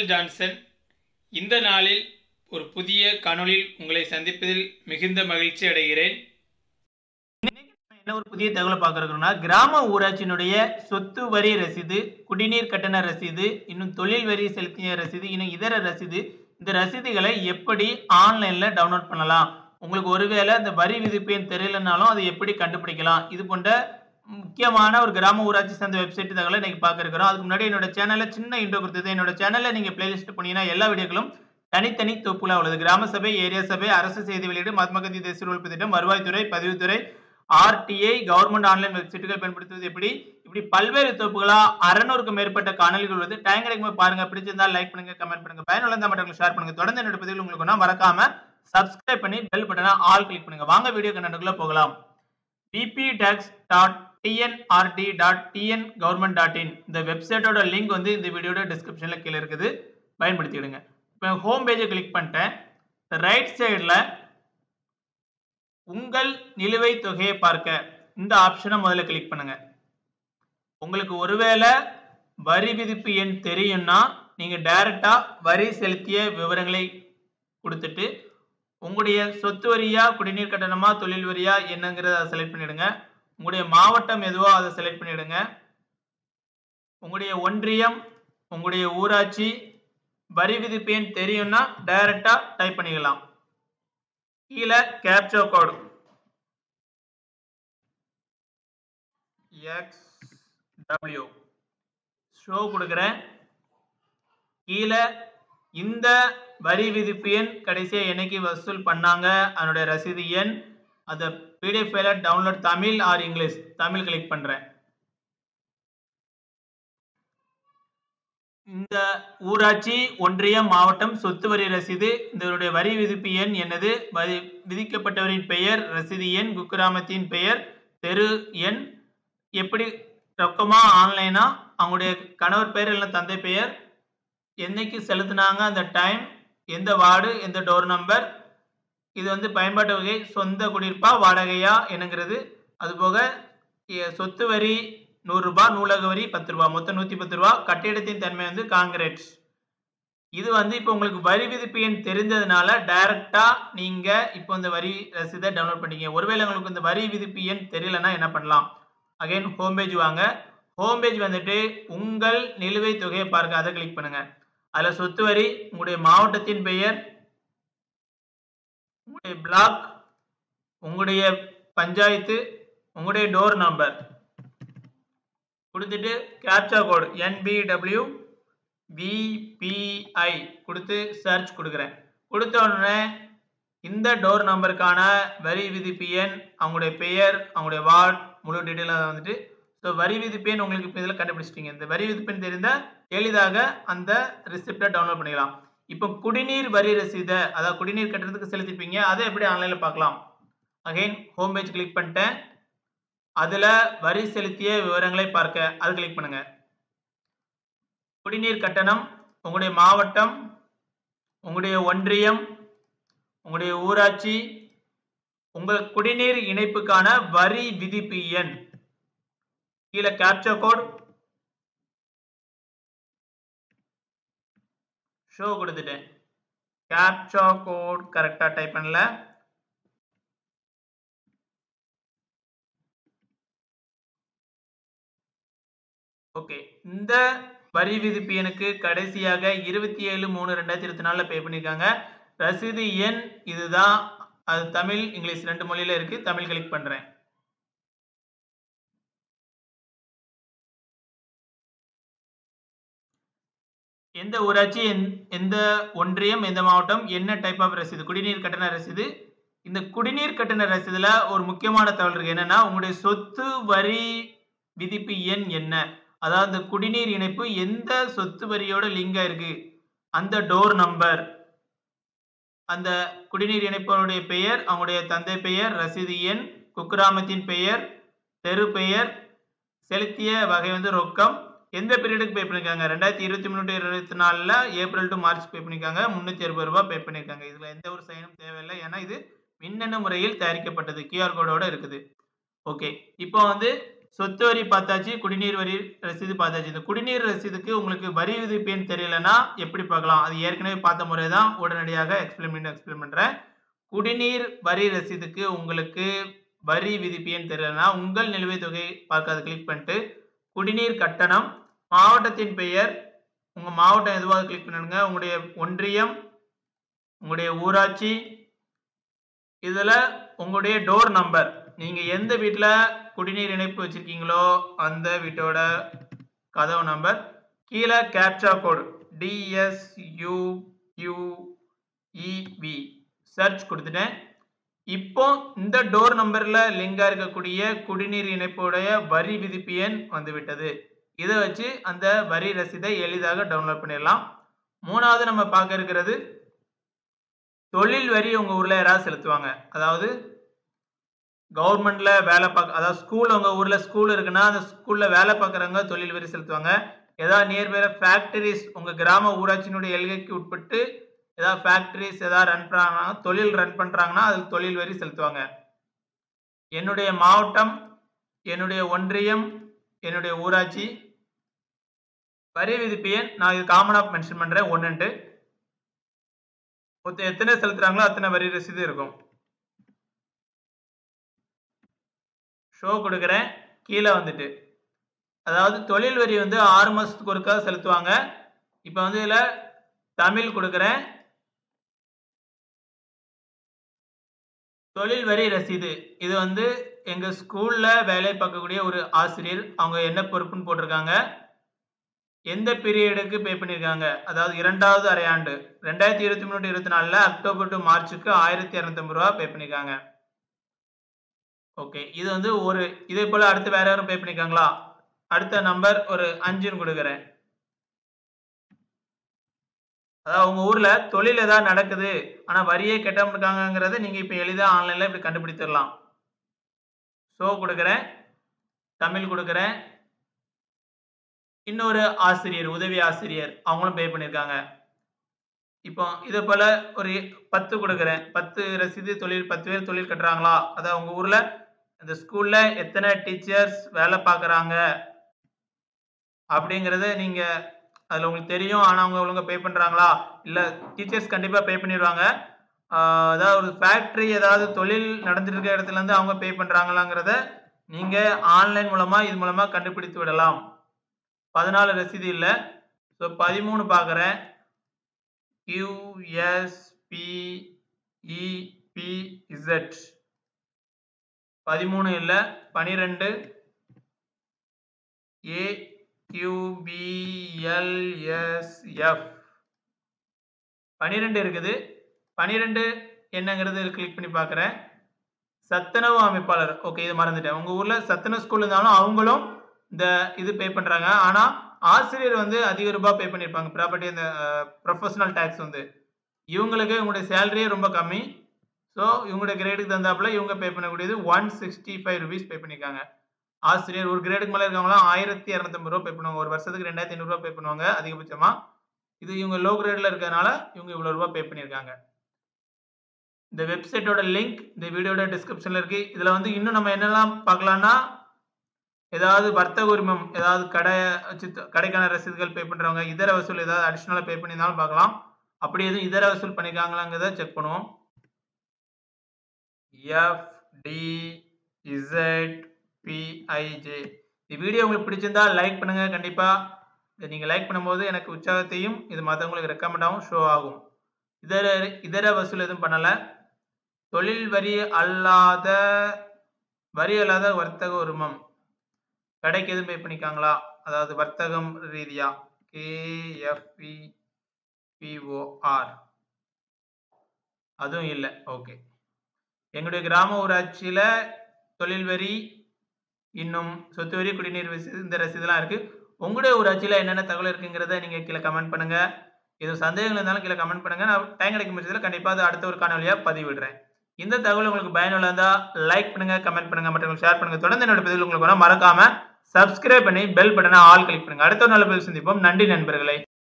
Michael Johnson இந்த நாளில் ஒரு புதிய காணொளியில் உங்களை சந்திப்பதில் மிகுந்த மகிழ்ச்சி அடைகிறேன் என்ன ஒரு புதிய தகவலை பார்க்கறோம்னா கிராம ஊராட்சியினுடைய சொத்து வரி ரசீது குடிநீர் கட்டண ரசீது இன்னும் தொழில் வரி செலுத்திய ரசீது இன்னும் இதர ரசீது இந்த ரசீதுகளை எப்படி ஆன்லைன்ல டவுன்லோட் பண்ணலாம் உங்களுக்கு ஒருவேளை இந்த வரி விதிப்பு எண் தெரியலனாலும் அதை எப்படி கண்டுபிடிக்கலாம் இது போன்ற முக்கியமான ஒரு கிராம ஊராட்சி சார்ந்த வெப்சைட் தகவலை இன்னைக்கு பார்க்க இருக்கிறோம் அதுக்கு முன்னாடி என்னோட சேனல்ல சின்ன இன்ட்ரோ கொடுத்தது என்னோட சேனல்ல நீங்க பிளேலிஸ்ட் போனீங்கன்னா எல்லா வீடியோக்களும் தனித்தனி தொப்புலா உள்ளது கிராம சபை ஏரியா சபை அரசு செய்தி வெளியீடு மகாத்மா காந்தி தேசிய உழைப்பு திட்டம் வருவாய்த்துறை பதிவுத்துறை ஆர்டிஐ கவர்மெண்ட் ஆன்லைன் வெப்சைட்டுகள் பயன்படுத்துவது எப்படி இப்படி பல்வேறு தொகுப்புகளா அறநூறுக்கு மேற்பட்ட காணொலிகள் உள்ளது டைம் கிடைக்கும் பாருங்க பிடிச்சிருந்தா லைக் பண்ணுங்க கமெண்ட் பண்ணுங்க பயனுள்ள மற்றவங்களுக்கு ஷேர் பண்ணுங்க தொடர்ந்து என்னோட பதிவில் உங்களுக்கு ஒன்றா மறக்காம சப்ஸ்கிரைப் பண்ணி பெல் பட்டனை ஆல் கிளிக் பண்ணுங்க வாங்க வீடியோ கண்டென்ட்டுக்குள்ள போகலாம் vptax dot TNRD dot TN government dot in இந்த வெப்சைட்டோட லிங்க் வந்து இந்த வீடியோட டிஸ்கிரிப்ஷன்ல கீழே இருக்குது பயன்படுத்திடுங்க இப்போ ஹோம் பேஜை கிளிக் பண்ணிட்டேன் ரைட் சைடில் உங்கள் நிலுவைத் தொகையை பார்க்க இந்த ஆப்ஷனை முதல்ல கிளிக் பண்ணுங்க உங்களுக்கு ஒருவேளை வரி விதிப்பு எண் தெரியும்னா நீங்க டைரக்டா வரி செலுத்திய விவரங்களை கொடுத்துட்டு உங்களுடைய சொத்து வரியா குடிநீர் கட்டணமா தொழில் வரியா என்னங்கிறத அதை செலக்ட் பண்ணிடுங்க உங்களுடைய மாவட்டம் எதுவோ அதை செலக்ட் பண்ணிடுங்க உங்களுடைய ஒன்றியம் உங்களுடைய ஊராட்சி வரி விதிப்பு எண் தெரியும்னா டைரக்டா டைப் பண்ணிக்கலாம் கீழே captcha code X W show கொடுக்குறேன் கீழே இந்த வரி விதிப்பு எண் கடைசியாக என்னைக்கு வசூல் பண்ணாங்க அதனுடைய ரசீது எண் அதை PDF file download Tamil or English Tamil click பண்ணுறேன் இந்த ஊராட்சி ஒன்றியம் மாவட்டம் சொத்து வரி ரசீது இதனுடைய வரி விதிப்பு எண் என்னது வரி விதிக்கப்பட்டவரின் பெயர் ரசீது எண் குக்கிராமத்தின் பெயர் தெரு எண் எப்படி ரொக்கமா ஆன்லைனா அவங்களுடைய கணவர் பெயர் இல்லை தந்தை பெயர் என்னைக்கு செலுத்தினாங்க அந்த டைம் எந்த வார்டு எந்த டோர் நம்பர் இது வந்து பயன்பாட்டு வகை சொந்த குடியிருப்பா வாடகையா என்னங்கிறது அதுபோக எ- சொத்து வரி நூறுரூபா நூலக வரி பத்து ரூபா மொத்தம் நூற்றி பத்து ரூபா கட்டிடத்தின் தன்மை வந்து காங்கிரீட் இது வந்து இப்போ உங்களுக்கு வரி விதிப்பு எண் தெரிஞ்சதுனால டைரக்டா நீங்க இப்போ இந்த வரி ரசீதை டவுன்லோட் பண்ணிக்க ஒருவேளை உங்களுக்கு இந்த வரி விதிப்பு எண் தெரியலன்னா என்ன பண்ணலாம் அகைன் ஹோம் பேஜ் வாங்க ஹோம் பேஜ் வந்துட்டு உங்கள் நிலுவைத் தொகையை பார்க்க அதை கிளிக் பண்ணுங்க அதுல சொத்து வரி உங்களுடைய மாவட்டத்தின் பெயர் உங்களுடைய பிளாக் உங்களுடைய பஞ்சாயத்து உங்களுடைய டோர் நம்பர் கொடுத்துட்டு கேப்சா கோடு என்பிடபிள்யூ விபிஐ கொடுத்து சர்ச் கொடுக்குறேன் கொடுத்த உடனே இந்த டோர் நம்பருக்கான வரி விதிப்பு எண் அவங்களுடைய பெயர் அவங்களுடைய வார்டு முழு டீட்டெயிலாக வந்துட்டு ஸோ வரி விதிப்பு எண் உங்களுக்கு இப்போ இதில் கண்டுபிடிச்சிட்டீங்க இந்த வரி விதிப்பு எண் தெரிந்தால் எளிதாக அந்த ரிசிப்டை டவுன்லோட் பண்ணிக்கலாம் இப்போ குடிநீர் வரி ரசீதை அதாவது குடிநீர் கட்டணத்துக்கு செலுத்திப்பீங்க அதை எப்படி ஆன்லைனில் பார்க்கலாம் அகைன் ஹோம் பேஜ் கிளிக் பண்ணிட்டேன் அதில் வரி செலுத்திய விவரங்களை பார்க்க அது கிளிக் பண்ணுங்க குடிநீர் கட்டணம் உங்களுடைய மாவட்டம் உங்களுடைய ஒன்றியம் உங்களுடைய ஊராட்சி உங்கள் குடிநீர் இணைப்புக்கான வரி விதிப்பு எண் கீழே கேப்சா கோட் ஷோ கொடுத்துட்டேன் கேப்சா கோட் கரெக்டாக டைப் பண்ணல ஓகே இந்த வரி விதிப்பு எனக்கு கடைசியாக இருபத்தி ஏழு மூணு ரெண்டாயிரத்தி இருபத்தி நாலில் பே பண்ணியிருக்காங்க ரசீது எண் இதுதான் அது தமிழ் இங்கிலீஷ் ரெண்டு மொழியில இருக்கு தமிழ் கிளிக் பண்றேன் எந்த ஊராட்சி எந்- எந்த ஒன்றியம் எந்த மாவட்டம் என்ன டைப் ஆஃப் ரசீது குடிநீர் கட்டண ரசீது இந்த குடிநீர் கட்டண ரசீதுல ஒரு முக்கியமான தகவல் இருக்கு என்னன்னா உங்களுடைய சொத்து வரி விதிப்பு எண் என்ன அதாவது இந்த குடிநீர் இணைப்பு எந்த சொத்து வரியோட லிங்கா இருக்கு அந்த டோர் நம்பர் அந்த குடிநீர் இணைப்பவருடைய பெயர் அவங்களுடைய தந்தை பெயர் ரசீது எண் குக்கிராமத்தின் பெயர் தெரு பெயர் செலுத்திய வகை வந்து ரொக்கம் எந்த பீரியடுக்கு பே பண்ணிருக்காங்க ரெண்டாயிரத்தி இருபத்தி மூணு டு இருபத்தி நாலில் ஏப்ரல் டு மார்ச் பே பண்ணியிருக்காங்க முந்நூற்றி அறுபது ரூபாய் பே பண்ணியிருக்காங்க இதில் எந்த ஒரு சைனும் தேவையில்லை ஏன்னா இது மின்னணு முறையில் தயாரிக்கப்பட்டது கியூஆர் கோடோட இருக்குது ஓகே இப்போ வந்து சொத்து வரி பார்த்தாச்சு குடிநீர் வரி ரசீது பார்த்தாச்சு இந்த குடிநீர் ரசீதுக்கு உங்களுக்கு வரி விதிப்பு எண் தெரியலனா எப்படி பார்க்கலாம் அது ஏற்கனவே பார்த்த முறை தான் உடனடியாக எக்ஸ்பிளைன் பண்ணி எக்ஸ்பிளைன் பண்ணுறேன் குடிநீர் வரி ரசீதுக்கு உங்களுக்கு வரி விதிப்பு எண் தெரியலனா உங்கள் நிலுவைத் தொகை பார்க்க அதை கிளிக் பண்ணிட்டு குடிநீர் கட்டணம் மாவட்டத்தின் பெயர் உங்கள் மாவட்டம் எதுவாக கிளிக் பண்ணிடுங்க உங்களுடைய ஒன்றியம் உங்களுடைய ஊராட்சி இதில் உங்களுடைய டோர் நம்பர் நீங்கள் எந்த வீட்டில் குடிநீர் இணைப்பு வச்சுருக்கீங்களோ அந்த வீட்டோட கதவு நம்பர் கீழே கேப்சா கோடு டிஎஸ்யூயூஇவி சர்ச் கொடுத்துட்டேன் இப்போ இந்த டோர் நம்பரில் லிங்காக இருக்கக்கூடிய குடிநீர் இணைப்புடைய வரி விதிப்பு எண் வந்துவிட்டது இதை வச்சு அந்த வரி ரசீதை எளிதாக டவுன்லோட் பண்ணிடலாம் மூணாவது நம்ம பார்க்க இருக்கிறது தொழில் வரி உங்கள் ஊரில் யாராவது செலுத்துவாங்க அதாவது கவர்மெண்ட்ல வேலை பார்க்க அதாவது ஸ்கூல் உங்கள் ஊரில் ஸ்கூல் இருக்குன்னா அந்த ஸ்கூலில் வேலை பார்க்குறவங்க தொழில் வரி செலுத்துவாங்க ஏதாவது நியர்பைல ஃபேக்டரிஸ் உங்கள் கிராம ஊராட்சியினுடைய எல்கைக்கு உட்பட்டு ஏதாவது ஃபேக்டரிஸ் ஏதாவது ரன் பண்ணுறாங்கன்னா தொழில் ரன் பண்ணுறாங்கன்னா அதுக்கு தொழில் வரி செலுத்துவாங்க என்னுடைய மாவட்டம் என்னுடைய ஒன்றியம் என்னுடைய ஊராட்சி வரி விதிப்பு எண் நான் இது காமனாக மென்ஷன் பண்ணுறேன் ஒன்றுன்ட்டு மொத்தம் எத்தனை செலுத்துறாங்களோ அத்தனை வரி ரசீது இருக்கும் ஷோ கொடுக்குறேன் கீழே வந்துட்டு அதாவது தொழில் வரி வந்து ஆறு மாதத்துக்கு ஒருக்கா செலுத்துவாங்க இப்போ வந்து இதில் தமிழ் கொடுக்குறேன் தொழில் வரி ரசீது இது வந்து எங்கள் ஸ்கூலில் வேலை பார்க்கக்கூடிய ஒரு ஆசிரியர் அவங்க என்ன பொறுப்புன்னு போட்டிருக்காங்க எந்த பீரியடுக்கு பே பண்ணியிருக்காங்க அதாவது இரண்டாவது அரையாண்டு ரெண்டாயிரத்தி இருபத்தி மூணு இருபத்தி நாலில் அக்டோபர் டு மார்ச்சுக்கு ஆயிரத்தி இரநூத்தம்பது ரூபா பே பண்ணியிருக்காங்க ஓகே இது வந்து ஒரு இதே போல் அடுத்து வேற யாரும் பே பண்ணியிருக்காங்களா அடுத்த நம்பர் ஒரு அஞ்சுன்னு கொடுக்குறேன் அதாவது உங்கள் ஊரில் தொழில் ஏதாவது நடக்குது ஆனால் வரியே கெட்டாமல் இருக்காங்கங்கிறத நீங்கள் இப்போ எளிதாக ஆன்லைனில் இப்படி கண்டுபிடிச்சிடலாம் ஷோ கொடுக்குறேன் தமிழ் கொடுக்குறேன் இன்னொரு ஆசிரியர் உதவி ஆசிரியர் அவங்களும் பே பண்ணியிருக்காங்க இப்போ இதே போல் ஒரு பத்து கொடுக்குறேன் பத்து ரசீது தொழில் பத்து பேர் தொழில் கட்டுறாங்களா அதான் உங்கள் ஊரில் இந்த ஸ்கூலில் எத்தனை டீச்சர்ஸ் வேலை பார்க்குறாங்க அப்படிங்கிறத நீங்கள் அதில் உங்களுக்கு தெரியும் ஆனால் அவங்க ஒழுங்காக பே பண்ணுறாங்களா இல்லை டீச்சர்ஸ் கண்டிப்பாக பே பண்ணிடுவாங்க அதாவது ஒரு ஃபேக்ட்ரி ஏதாவது தொழில் நடந்துட்டு இருக்க இடத்துலேருந்து அவங்க பே பண்ணுறாங்களாங்கிறத நீங்கள் ஆன்லைன் மூலமாக இது மூலமாக கண்டுபிடித்து விடலாம் பதினாலு ரசீது இல்லை ஸோ பதிமூணு பார்க்குறேன் கியூஎஸ்பிஇபிஇசட் பதிமூணு இல்லை பனிரெண்டு ஏக்யூபிஎல்எஸ்எஃப் பனிரெண்டு இருக்குது பனிரெண்டு என்னங்கிறது கிளிக் பண்ணி பார்க்குறேன் சத்துணவு அமைப்பாளர் ஓகே இது மறந்துட்டேன் உங்கள் ஊரில் சத்துணவு ஸ்கூல் இருந்தாலும் அவங்களும் இந்த இது பே பண்ணுறாங்க ஆனால் ஆசிரியர் வந்து அதிக ரூபாய் பே பண்ணியிருப்பாங்க ப்ராப்பர்ட்டி இந்த ப்ரொஃபஷனல் டேக்ஸ் வந்து இவங்களுக்கு இவங்களுடைய சேலரியே ரொம்ப கம்மி ஸோ இவங்களுடைய கிரேடுக்கு தந்தாப்புல இவங்க பே பண்ணக்கூடியது one sixty five rupees pay பண்ணியிருக்காங்க ஆசிரியர் ஒரு கிரேடுக்கு மேலே இருக்கவங்களாம் ஆயிரத்தி இரநூத்தம்பது ரூபா பே பண்ணுவாங்க ஒரு வருஷத்துக்கு ரெண்டாயிரத்தி ஐநூறுரூவா பே பண்ணுவாங்க அதிகபட்சமாக இது இவங்க லோ கிரேடில் இருக்கிறதுனால இவங்க இவ்வளோ ரூபா பே பண்ணியிருக்காங்க இந்த வெப்சைட்டோட லிங்க் இந்த வீடியோட டிஸ்கிரிப்ஷனில் இருக்குது இதில் வந்து இன்னும் நம்ம என்னெல்லாம் பார்க்கலான்னா ஏதாவது வர்த்தக உரிமம் ஏதாவது கடை வச்சு கடைக்கான ரசீதுகள் பே பண்ணுறவங்க இதர வசூல் ஏதாவது அடிஷ்னலாக பே பண்ணியிருந்தாலும் பார்க்கலாம் அப்படி எதுவும் இதர வசூல் பண்ணியிருக்காங்களாங்கிறத செக் பண்ணுவோம் எஃப்டிஇசட்பிஐஜே இந்த வீடியோ உங்களுக்கு பிடிச்சிருந்தா லைக் பண்ணுங்கள் கண்டிப்பாக இதை நீங்கள் லைக் பண்ணும்போது எனக்கு உற்சாகத்தையும் இது மற்றவங்களுக்கு ரெக்கமெண்டாகவும் ஷோ ஆகும் இதர இதர வசூல் எதுவும் பண்ணலை தொழில் வரி அல்லாத வரி அல்லாத வர்த்தக உரிமம் கடைக்கு எதுவும் பே பண்ணிக்காங்களா அதாவது வர்த்தகம் ரீதியா கேஎஃப்பி பிஓஆர் அதுவும் இல்லை ஓகே எங்களுடைய கிராம ஊராட்சியில் தொழில் வரி இன்னும் சொத்து வரி குடிநீர் ரசீது இந்த ரசீதுலாம் இருக்குது உங்களுடைய ஊராட்சியில் என்னென்ன தகவல் இருக்குங்கிறத நீங்கள் கீழே கமெண்ட் பண்ணுங்கள் எதுவும் சந்தேகங்கள் இருந்தாலும் கீழே கமெண்ட் பண்ணுங்கள் நான் டைம் கிடைக்கும் பட்சத்தில் கண்டிப்பாக அது அடுத்த ஒரு காணொலியாக பதிவிடுறேன் இந்த தகவல் உங்களுக்கு பயனுள்ள இருந்தால் லைக் பண்ணுங்கள் கமெண்ட் பண்ணுங்கள் மற்றும் ஷேர் பண்ணுங்கள் தொடர்ந்து என்னோட பதிவில் உங்களுக்கு வேணால் மறக்காமல் சப்ஸ்கிரைப் பண்ணி பெல் பட்டனை ஆல் கிளிக் பண்ணுங்கள் அடுத்த ஒரு நல்ல பதிவு சந்திப்போம் நன்றி நண்பர்களே